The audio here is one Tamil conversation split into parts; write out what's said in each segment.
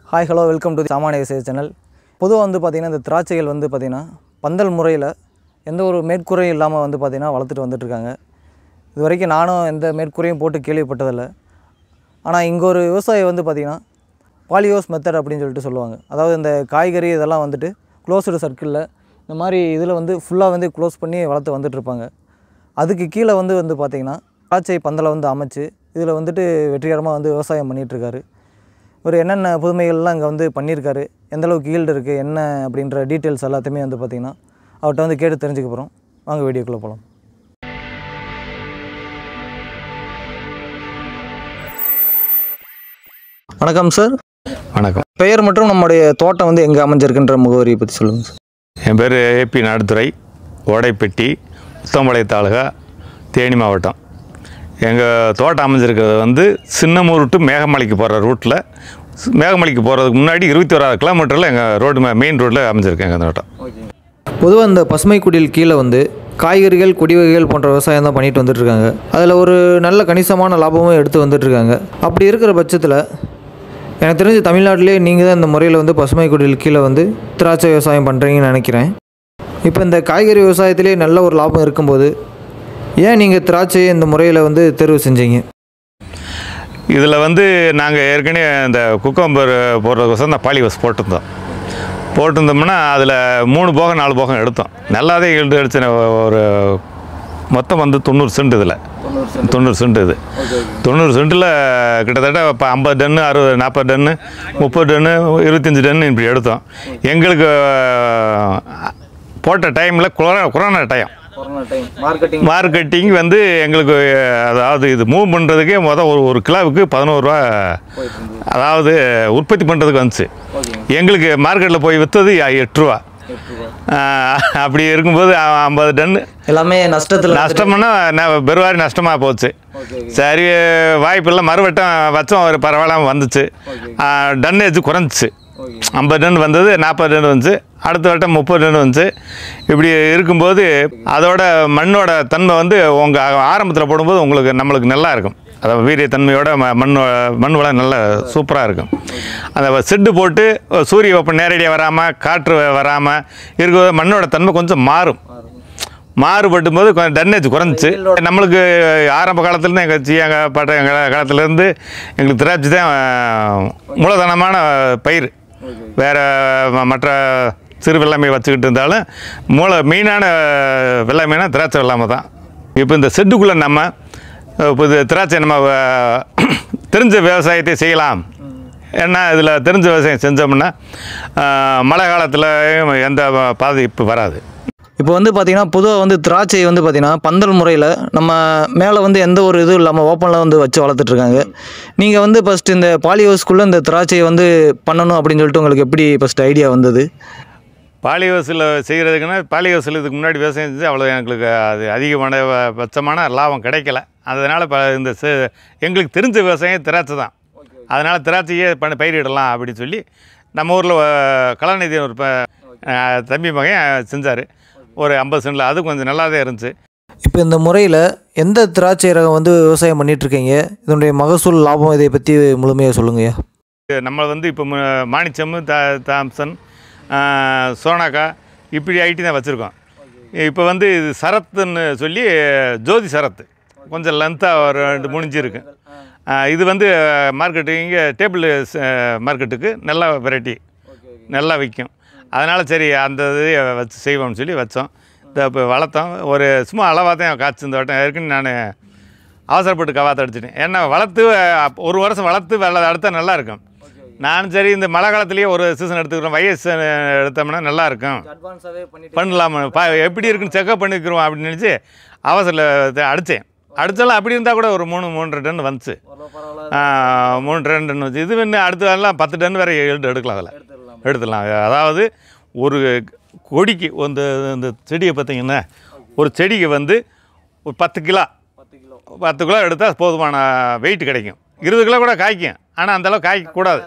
ஹாய் ஹலோ வெல்கம் டு சாமானிய விசேஷ சேனல் பொதுவாக வந்து பார்த்திங்கன்னா இந்த திராட்சைகள் வந்து பார்த்திங்கன்னா பந்தல் முறையில் எந்த ஒரு மேற்கூரையும் இல்லாமல் வந்து பார்த்திங்கன்னா வளர்த்துட்டு வந்துட்டுருக்காங்க இது வரைக்கும் நானும் எந்த மேற்கூரையும் போட்டு கேள்விப்பட்டதில்லை ஆனால் இங்கே ஒரு விவசாயி வந்து பார்த்திங்கன்னா பாலியோஸ் மெத்தட் அப்படின்னு சொல்லிட்டு சொல்லுவாங்க அதாவது இந்த காய்கறி இதெல்லாம் வந்துட்டு க்ளோஸ்டு சர்க்கிளில் இந்த மாதிரி இதில் வந்து ஃபுல்லாக வந்து க்ளோஸ் பண்ணி வளர்த்து வந்துட்டுருப்பாங்க அதுக்கு கீழே வந்து வந்து பார்த்திங்கன்னா திராட்சை பந்தலை வந்து அமைச்சு இதில் வந்துட்டு வெற்றிகரமாக வந்து விவசாயம் பண்ணிகிட்ருக்காரு இவர் என்னென்ன புதுமைகள்லாம் இங்கே வந்து பண்ணியிருக்காரு எந்த அளவுக்கு ஈல்டு இருக்குது என்ன அப்படின்ற டீட்டெயில்ஸ் எல்லாத்தையுமே வந்து பார்த்திங்கன்னா அவர்கிட்ட வந்து கேட்டு தெரிஞ்சுக்க போகிறோம் வாங்க வீடியோக்குள்ளே போகலாம் வணக்கம் சார் வணக்கம் பெயர் மற்றும் நம்முடைய தோட்டம் வந்து எங்கே அமைஞ்சிருக்குன்ற முகவரியை பற்றி சொல்லுங்கள் சார் என் பேர் ஏபி நாடுதுறை ஓடைப்பட்டி உத்தமபாளைய தாலுகா தேனி மாவட்டம் எங்கள் தோட்டம் அமைஞ்சிருக்கிறது வந்து சின்னமூர் டு மேகமலைக்கு போகிற ரூட்டில் மேகமலைக்கு போகிறதுக்கு முன்னாடி இருபத்தி ஓராறு கிலோமீட்டரில் எங்கள் ரோடு மெயின் ரோட்டில் அமைஞ்சிருக்கு எங்கள் தோட்டம் பொதுவாக இந்த பசுமை குடில் கீழே வந்து காய்கறிகள் கொடி வகைகள் போன்ற விவசாயம் தான் பண்ணிட்டு வந்துட்டுருக்காங்க அதில் ஒரு நல்ல கணிசமான லாபமும் எடுத்து வந்துட்டுருக்காங்க அப்படி இருக்கிற பட்சத்தில் எனக்கு தெரிஞ்சு தமிழ்நாட்டிலே நீங்கள் தான் இந்த முறையில் வந்து பசுமை குடில் கீழே வந்து திராட்சை விவசாயம் பண்ணுறீங்கன்னு நினைக்கிறேன் இப்போ இந்த காய்கறி விவசாயத்திலே நல்ல ஒரு லாபம் இருக்கும்போது ஏன் நீங்கள் திராட்சையை இந்த முறையில் வந்து தேர்வு செஞ்சீங்க இதில் வந்து நாங்கள் ஏற்கனவே இந்த குக்கம்பர் போடுறதுக்கோசரம் இந்த பாலிபஸ் போட்டிருந்தோம் போட்டிருந்தோம்னா அதில் மூணு போகம் நாலு போகம் எடுத்தோம் நல்லாவே எழுந்து அடிச்சு ஒரு மொத்தம் வந்து தொண்ணூறு சென்ட் இதில் தொண்ணூறு சென்ட் இது தொண்ணூறு சென்ட்டில் கிட்டத்தட்ட இப்போ ஐம்பது டன்னு அறுபது நாற்பது டன்னு முப்பது டன்னு இருபத்தஞ்சி டன்னு இப்படி எடுத்தோம் எங்களுக்கு அஹ், போட்ட டைமில் corona corona time marketing marketing வந்து எங்களுக்கு அதாவது இது மூவ் பண்ணுறதுக்கே மொதல் ஒரு ஒரு கிலோவுக்கு பதினோருவா அதாவது உற்பத்தி பண்ணுறதுக்கு வந்துச்சு எங்களுக்கு மார்க்கெட்டில் போய் விற்றது எட்டு ரூபா ஆஹ், அப்படி இருக்கும்போது அ- ஐம்பது டன்னு எல்லாமே நஷ்டத்தில் நஷ்டம்னா ந- பெருவாரி நஷ்டமாக போச்சு சரி வாய்ப்பில்லை மறுவட்டம் வச்சோம் ஒரு பரவாயில்லாமல் வந்துச்சு டன்னேஜ் குறைஞ்சிச்சு ஐம்பது டன் வந்தது நாற்பது டன் வந்துச்சு அடுத்த வட்டம் முப்பது டன் வந்துச்சு இப்படி இருக்கும்போது அதோட மண்ணோட தன்மை வந்து உங்கள் ஆரம்பத்தில் போடும்போது உங்களுக்கு நம்மளுக்கு நல்லா இருக்கும் அதாவது வீரியத்தன்மையோட ம- மண் வ- மண் வளம் நல்லா சூப்பராக இருக்கும் அந்த செட்டு போட்டு சூரிய வெப்பம் நேரடியாக வராமல் காற்று வராமல் இருக்கிற மண்ணோட தன்மை கொஞ்சம் மாறும் மாறுபட்டும் போது கொஞ்சம் டன்னேஜ் குறைஞ்சிச்சு நம்மளுக்கு ஆரம்ப காலத்துலேருந்து எங்கள் சியாங்க பாட்ட எங்கள் காலத்துலேருந்து எங்களுக்கு திராட்சை தான் அஹ், மூலதனமான பயிர் வேறு மற்ற சிறு வெள்ளாமை வச்சுக்கிட்டு இருந்தாலும் மூல மெயினான வெள்ளாமைனா திராட்சை வெள்ளாமை தான் இப்போ இந்த செட்டுக்குள்ளே நம்ம இப்போ இது திராட்சை நம்ம அஹ், தெரிஞ்ச விவசாயத்தை செய்யலாம் ஏன்னா இதில் தெரிஞ்ச விவசாயம் செஞ்சோம்னா அஹ், மழை காலத்தில் எந்த பாதிப்பு வராது இப்போ வந்து பார்த்தீங்கன்னா பொதுவாக வந்து திராட்சை வந்து பார்த்தீங்கன்னா பந்தல் முறையில் நம்ம மேலே வந்து எந்த ஒரு இதுவும் இல்லாமல் ஓப்பனில் வந்து வச்சு வளர்த்துட்ருக்காங்க நீங்கள் வந்து ஃபஸ்ட்டு இந்த பாலிஹவுஸ்க்குள்ளே இந்த திராட்சையை வந்து பண்ணணும் அப்படின்னு சொல்லிட்டு உங்களுக்கு எப்படி ஃபஸ்ட் ஐடியா வந்தது பாலிஹவுஸில் செய்கிறதுக்குன்னா பாலிஹவுஸில் இதுக்கு முன்னாடி விவசாயம் செஞ்சு அவ்வளோ எங்களுக்கு அது அதிகமான வ- பட்சமான லாபம் கிடைக்கல அதனால் இப்போ இந்த செ- எங்களுக்கு தெரிஞ்ச விவசாயம் திராட்சை தான் அதனால் திராட்சையே பண்ண பயிரிடலாம் அப்படின்னு சொல்லி நம்ம ஊரில் கலாநிதி ஒரு ப- அஹ், தம்பி மகன் செஞ்சார் ஒரு ஐம்பது சென்டில் அது கொஞ்சம் நல்லா தான் இருந்துச்சு இப்போ இந்த முறையில் எந்த திராட்சை ரகம் வந்து விவசாயம் பண்ணிகிட்ருக்கீங்க இதனுடைய மகசூல் லாபம் இதை பற்றி முழுமையாக சொல்லுங்கய்யா நம்ம வந்து இப்போ ம- மாணிச்சம்மு தா தாம்சன் ஆஹ், சோனாக்கா இப்படி ஐட்டி தான் வச்சுருக்கோம் இப்போ வந்து இது சரத்துன்னு சொல்லி ஜோதி சரத்து கொஞ்சம் லென்த்தாக ஒரு ரெண்டு முடிஞ்சு இருக்கு ஆஹ், இது வந்து மார்க்கெட்டு இங்கே டேபிள் மார்க்கெட்டுக்கு நல்ல வெரைட்டி நல்லா விற்கும் அதனால் சரி அந்த இது வச்சு செய்வோம்னு சொல்லி வச்சோம் இதை இப்போ வளர்த்தோம் ஒரு சும்மா அளவாக தான் காய்ச்சி இந்த வட்டம் ஏற்கனவே நான் அவசரப்பட்டு கவாத்து அடிச்சிட்டேன் ஏன்னா வளர்த்து அப்~ ஒரு வருஷம் வளர்த்து வெள்ள அடுத்தா நல்லா இருக்கும் நானும் சரி இந்த மழை காலத்துலேயே ஒரு சீசன் எடுத்துக்கிறோம் வயசு எடுத்தோம்னா நல்லா இருக்கும் பண்ணலாம் பா எப்படி இருக்குன்னு செக்அப் பண்ணிக்கிறோம் அப்படின்னு நினச்சி அவசரத்தில் அடித்தேன் அடித்தாலும் அப்படி இருந்தால் கூட ஒரு மூணு மூன்றரை டன் வந்துச்சு ஆ, மூன்று டன் டன் வந்துச்சு இது இன்னும் அடுத்த எல்லாம் பத்து டன் வரை எடுத்து எடுக்கலாம் அதில் எடுத்துடலாம் அதாவது ஒரு கொடிக்கு இந்த இந்த செடியை பார்த்தீங்கன்னா ஒரு செடிக்கு வந்து ஒரு பத்து கிலோ பத்து கிலோ எடுத்தால் போதுமான வெயிட் கிடைக்கும் இருபது கிலோ கூட காய்க்கும் ஆனால் அந்தளவு காய்க்கக்கூடாது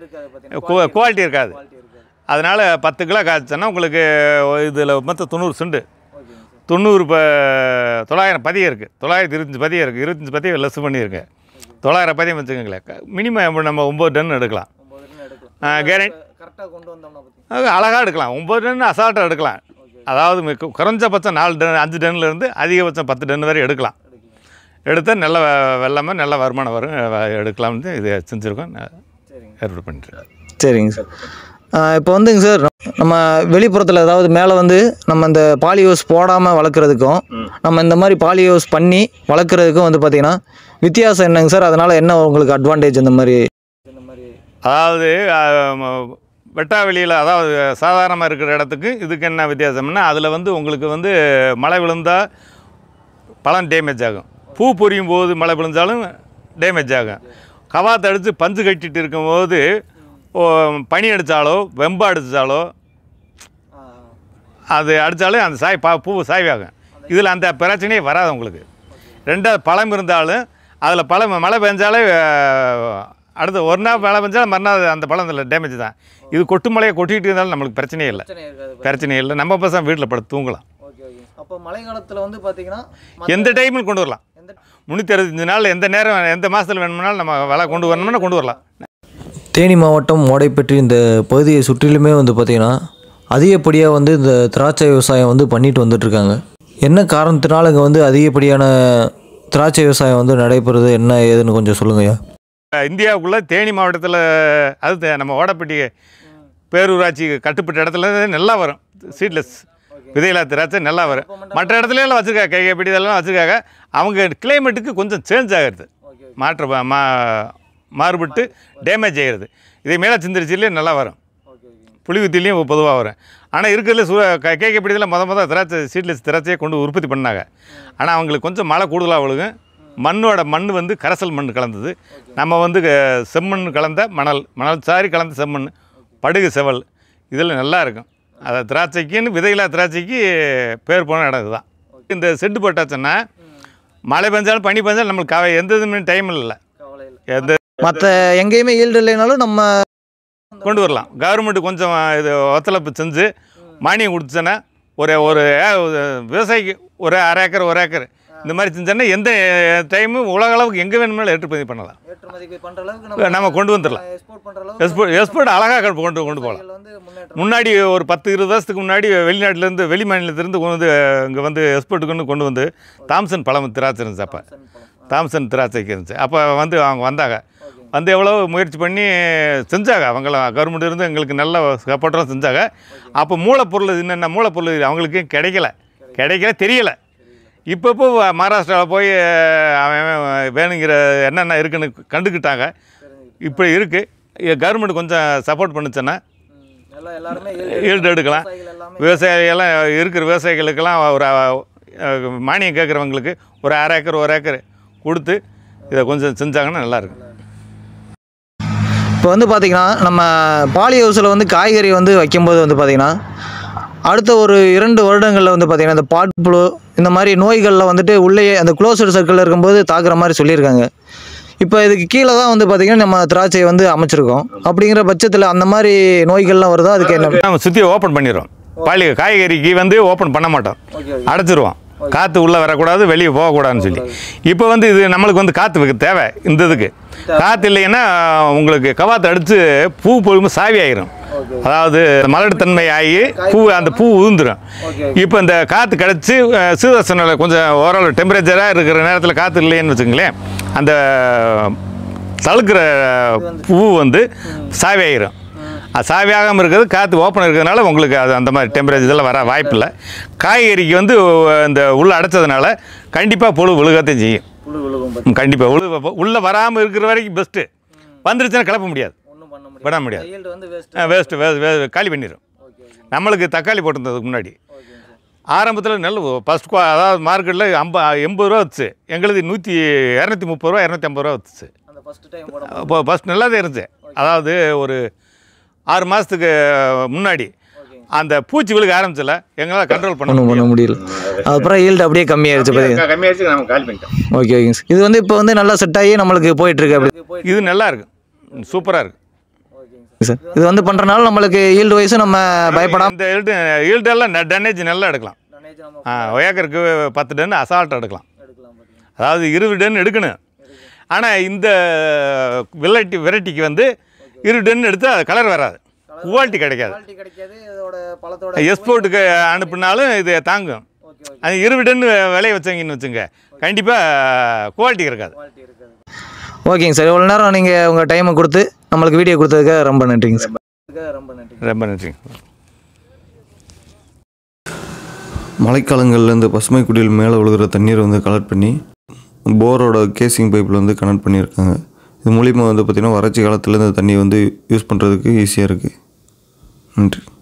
குவாலிட்டி இருக்காது அதனால் பத்து கிலோ காய்ச்சோன்னா உங்களுக்கு இதில் மொத்தம் தொண்ணூறு செண்டு தொண்ணூறு இப்போ தொள்ளாயிரம் பதியம் இருக்குது தொள்ளாயிரத்தி இருபத்தஞ்சி பதியம் இருக்குது இருபத்தஞ்சி பதியம் லெஸ் பண்ணியிருக்கு தொள்ளாயிரம் பதியம் வச்சுக்கோங்களேன் மினிமம் நம்ம ஒம்பது டன் எடுக்கலாம் கேரண்டி கரெக்டாக கொண்டு வந்தோம்னா பற்றி அழகாக எடுக்கலாம் ஒம்பது டன் அசால்ட்டாக எடுக்கலாம் அதாவது மிக- குறைஞ்சபட்சம் நாலு டன் அஞ்சு டன்லேருந்து அதிகபட்சம் பத்து டன் வரை எடுக்கலாம் எடுத்தால் நல்ல வெ- வெள்ளாமை நல்ல வருமானம் வரும் வ- எடுக்கலாம்னு இது செஞ்சுருக்கோம் நான் சரிங்க ஏற்பாடு பண்ணிட்டுருக்கேன் சரிங்க சார் இப்போ வந்துங்க சார் நம்ம வெளிப்புறத்தில் அதாவது மேலே வந்து நம்ம இந்த பாலியோஸ் போடாமல் வளர்க்குறதுக்கும் நம்ம இந்த மாதிரி பாலியோஸ் பண்ணி வளர்க்குறதுக்கும் வந்து பார்த்திங்கன்னா வித்தியாசம் என்னங்க சார் அதனால் என்ன உங்களுக்கு அட்வான்டேஜ் இந்த மாதிரி இந்த மாதிரி அதாவது அஹ், ம- வெட்டாவெளியில் அதாவது சாதாரணமாக இருக்கிற இடத்துக்கு இதுக்கு என்ன வித்தியாசம்னா அதில் வந்து உங்களுக்கு வந்து மழை விழுந்தால் பழம் டேமேஜ் ஆகும் பூ பொரியும் போது மழை விழுந்தாலும் டேமேஜ் ஆகும் கவாத்தை அடித்து பஞ்சு கட்டிட்டு இருக்கும்போது ஓ, பனி அடித்தாலோ வெம்பு அடித்தாலோ அது அடித்தாலே அந்த சாய் பா பூ சாய்வாகும் இதில் அந்த பிரச்சனையே வராது உங்களுக்கு ரெண்டாவது பழம் இருந்தாலும் அதில் பழம் மழை பெஞ்சாலே அஹ், அடுத்து ஒரு நாள் மழை பெஞ்சாலும் மறுநாள் அந்த பழம் இதில் டேமேஜ் தான் இது கொட்டு மழையை கொட்டிகிட்டு இருந்தாலும் நம்மளுக்கு பிரச்சனையே இல்லை பிரச்சனை இருக்காது பிரச்சனை இல்லை நம்ம பசங்க வீட்டில் படுத்து தூங்கலாம் ஓகே ஓகே அப்போ மழை காலத்தில் வந்து பார்த்தீங்கன்னா எந்த டைமில் கொண்டு வரலாம் எந்த முந்நூற்றி அறுபத்தஞ்சு நாள் எந்த நேரம் எந்த மாதத்தில் வேணும்னாலும் நம்ம விலை கொண்டு வரணும்னா கொண்டு வரலாம் தேனி மாவட்டம் மோடைப்பற்றி இந்த பகுதியை சுற்றிலுமே வந்து பார்த்திங்கன்னா அதிகப்படியாக வந்து இந்த திராட்சை விவசாயம் வந்து பண்ணிட்டு வந்துட்டுருக்காங்க என்ன காரணத்தினால இங்கே வந்து அதிகப்படியான திராட்சை விவசாயம் வந்து நடைபெறுது என்ன ஏதுன்னு கொஞ்சம் சொல்லுங்கய்யா இந்தியாவுக்குள்ளே தேனி மாவட்டத்தில் அது தே- நம்ம ஓடப்பட்டி பேரூராட்சி கட்டுப்பட்ட இடத்துல நல்லா வரும் சீட்லெஸ் விதையில்லா திராட்சை நல்லா வரும் மற்ற இடத்துல எல்லாம் வச்சுருக்காங்க கைகைப்படி இதெல்லாம் வச்சுருக்காங்க அவங்க கிளைமேட்டுக்கு கொஞ்சம் சேஞ்ச் ஆகிறது மாற்ற மா- மா மாறுபட்டு டேமேஜ் ஆகிடுது இதே மேலே சிந்திரிச்சிலே நல்லா வரும் புளிகுத்திலையும் பொதுவாக வரும் ஆனால் இருக்கிறதுல சு கேட்கப்படியதில் மொத மொதல் திராட்சை சீட்லெஸ் திராட்சையை கொண்டு உற்பத்தி பண்ணாங்க ஆனால் அவங்களுக்கு கொஞ்சம் மழை கூடுதலாக விழுகும் மண்ணோட மண் வந்து கரைசல் மண் கலந்தது நம்ம வந்து க- செம்மண் கலந்த மணல் மணல் சாரி கலந்த செம்மண் படுகு செவல் இதில் நல்லா இருக்கும் அதை திராட்சைக்குன்னு விதையில்லா திராட்சைக்கு பேர் போன இடம் இதுதான் இந்த செட்டு போட்டாச்சுன்னா மழை பெஞ்சாலும் பனி பெஞ்சாலும் நம்மளுக்கு கவ எந்த இதுவுமே டைம் இல்லை எந்த மற்ற எங்கேயுமே ஈல்டு இல்லைனாலும் நம்ம கொண்டு வரலாம் கவர்மெண்ட் கொஞ்சம் இது ஒத்துழைப்பு செஞ்சு மானியம் கொடுத்துச்சுன்னா ஒரு ஒரு ஏ- ஒரு விவசாயிக்கு ஒரு அரை ஏக்கர் ஒரு ஏக்கர் இந்த மாதிரி செஞ்சோன்னா எந்த டைமு உலக அளவுக்கு எங்கே வேணுமானாலும் ஏற்றுமதி பண்ணலாம் ஏற்றுமதி பண்ணுற அளவுக்கு நம்ம கொண்டு வந்துடலாம் எக்ஸ்போர்ட் பண்ணுற அளவுக்கு எக்ஸ்போர்ட் எக்ஸ்போர்ட் அழகாக கொண்டு கொண்டு போகலாம் வந்து முன்னேற்றம் முன்னாடி ஒரு பத்து இருபது வருஷத்துக்கு முன்னாடி வெளிநாட்டிலேருந்து வெளி மாநிலத்திலேருந்து கொண்டு வந்து இங்கே வந்து எக்ஸ்போர்ட்டுக்குன்னு கொண்டு வந்து தாம்சன் பழம் திராட்சை இருந்துச்சு அப்போ தாம்சன் திராட்சைக்கு இருந்துச்சு அப்போ வந்து அவங்க வந்தாங்க வந்து எவ்வளோ முயற்சி பண்ணி செஞ்சாங்க அவங்களாம் கவர்மெண்ட் இருந்து எங்களுக்கு நல்ல சப்போர்ட்டும் செஞ்சாங்க அப்போ மூலப்பொருள் என்னென்ன மூலப்பொருள் அவங்களுக்கு கிடைக்கல கிடைக்கல தெரியல இப்போ இப்போ மகாராஷ்டிராவில் போய் அவன் அவன் வேணுங்கிற என்னென்ன இருக்குன்னு கண்டுக்கிட்டாங்க இப்போ இருக்குது கவர்மெண்ட் கொஞ்சம் சப்போர்ட் பண்ணுச்சுன்னா எல்லாம் எல்லாருமே ஈல்டு எடுக்கலாம் எல்லாமே விவசாயிகள்லாம் இருக்கிற விவசாயிகளுக்கெல்லாம் ஒரு அஹ், மானியம் கேட்குறவங்களுக்கு ஒரு அரை ஏக்கர் ஒரு ஏக்கர் கொடுத்து இதை கொஞ்சம் செஞ்சாங்கன்னா நல்லாயிருக்கும் இப்போ வந்து பார்த்திங்கன்னா நம்ம பாலி ஹவுஸில் வந்து காய்கறி வந்து வைக்கும்போது வந்து பார்த்திங்கன்னா அடுத்த ஒரு இரண்டு வருடங்களில் வந்து பார்த்திங்கன்னா இந்த பாட் புழு இந்த மாதிரி நோய்களில் வந்துட்டு உள்ளேயே அந்த க்ளோஸ்டு சர்க்கிளில் இருக்கும்போது தாக்குற மாதிரி சொல்லியிருக்காங்க இப்போ இதுக்கு கீழே தான் வந்து பார்த்திங்கன்னா நம்ம திராட்சையை வந்து அமைச்சிருக்கோம் அப்படிங்கிற பட்சத்தில் அந்த மாதிரி நோய்கள்லாம் வருதா அதுக்கு என்ன நம்ம சுற்றி ஓப்பன் பண்ணிடுறோம் பாலி காய்கறிக்கு வந்து ஓப்பன் பண்ண மாட்டோம் அடைச்சிருவோம் காற்று உள்ளே வரக்கூடாது வெளியே போகக்கூடாதுன்னு சொல்லி இப்போ வந்து இது நம்மளுக்கு வந்து காற்று தேவை இந்த இதுக்கு காற்று இல்லைன்னா உங்களுக்கு கவாத்து அடித்து பூ போகும்போது சாவி ஆயிரும் அதாவது மலட்டுத்தன்மை ஆகி பூ அந்த பூ உதிர்ந்துடும் இப்போ இந்த காற்று கிடச்சி சீதோஷனில் கொஞ்சம் ஓரளவு டெம்பரேச்சராக இருக்கிற நேரத்தில் காற்று இல்லைன்னு வச்சுங்களேன் அந்த தழுக்கிற பூ வந்து சாவி ஆயிரும் அது சாவியாகாமல் இருக்கிறது காற்று ஓப்பன் இருக்கிறதுனால உங்களுக்கு அது அந்த மாதிரி டெம்பரேச்சர் இதெல்லாம் வர வாய்ப்பில்லை காய்கறிக்கு வந்து இந்த உள்ள அடைச்சதுனால கண்டிப்பாக புழு விழுகத்தையும் செய்யும் புழு விழுகும் கண்டிப்பாக உழு உள்ளே வராமல் இருக்கிற வரைக்கும் பெஸ்ட்டு வந்துருச்சுன்னா கிளப்ப முடியாது ஒன்றும் பண்ண முடியாது விட முடியாது ஈல்டு வந்து வேஸ்ட் வேஸ்ட்டு வே வே காலி பண்ணிடும் நம்மளுக்கு தக்காளி போட்டிருந்ததுக்கு முன்னாடி ஆரம்பத்தில் நெல் ஃபஸ்ட் குவா அதாவது மார்க்கெட்டில் ஐம்ப எண்பது ரூபா வச்சு எங்களுது நூற்றி இரநூத்தி முப்பது ரூபா இரநூத்தி ஐம்பது ரூபா வச்சுச்சு அந்த ஃபஸ்ட் டைம் போட இப்போ ஃபஸ்ட் நல்லா தான் இருந்துச்சு அதாவது ஒரு ஆறு மாதத்துக்கு முன்னாடி அந்த பூச்சி விழுக ஆரம்பிச்சல எங்களால் கண்ட்ரோல் பண்ண ஒன்றும் பண்ண முடியல அப்புறம் ஈல்டு அப்படியே கம்மியாயிருச்சு பார்த்தீங்க கம்மியாச்சு நம்ம காலி பண்ணிட்டோம் ஓகே ஓகேங்க சார் இது வந்து இப்போ வந்து நல்லா செட் ஆகி நம்மளுக்கு போயிட்டு இருக்கு அப்படி இது நல்லா இருக்கு சூப்பராக இருக்கு சார் இது வந்து பண்ணுறனால நம்மளுக்கு ஈல்டு வயசு நம்ம பயப்படாம இந்த ஈல்டு ஈல்டெல்லாம் டன்னேஜ் நல்லா எடுக்கலாம் ஆ ஏக்கருக்கு பத்து டன் அசால்ட் எடுக்கலாம் அதாவது இருபது டன் எடுக்கணும் ஆனால் இந்த வெரைட்டி வெரைட்டிக்கு வந்து இருபது டன் எடுத்தால் அது கலர் வராது குவாலிட்டி கிடைக்காது குவாலிட்டி கிடைக்காது இதோட பழத்தோட எக்ஸ்போர்ட்டுக்கு அனுப்புனாலும் இது தாங்கும் ஓகே ஓகே அது இருபது டன் விளைய வச்சீங்கன்னு வச்சுங்க கண்டிப்பாக குவாலிட்டி இருக்காது குவாலிட்டி இருக்காது ஓகேங்க சார் இவ்வளோ நேரம் நீங்கள் உங்கள் டைமை கொடுத்து நம்மளுக்கு வீடியோ கொடுத்ததுக்கு ரொம்ப நன்றிங்க சார் ரொம்ப நன்றி ரொம்ப நன்றி மழைக்காலங்களில் இந்த பசுமை குடியில் மேலே விழுகிற தண்ணீரை வந்து கலெக்ட் பண்ணி போரோட கேசிங் பைப்பில் வந்து கனெக்ட் பண்ணியிருக்காங்க இது மூலிமா வந்து பார்த்திங்கன்னா வறட்சி காலத்தில் இந்த தண்ணி வந்து யூஸ் பண்ணுறதுக்கு ஈஸியாக இருக்குது நன்றி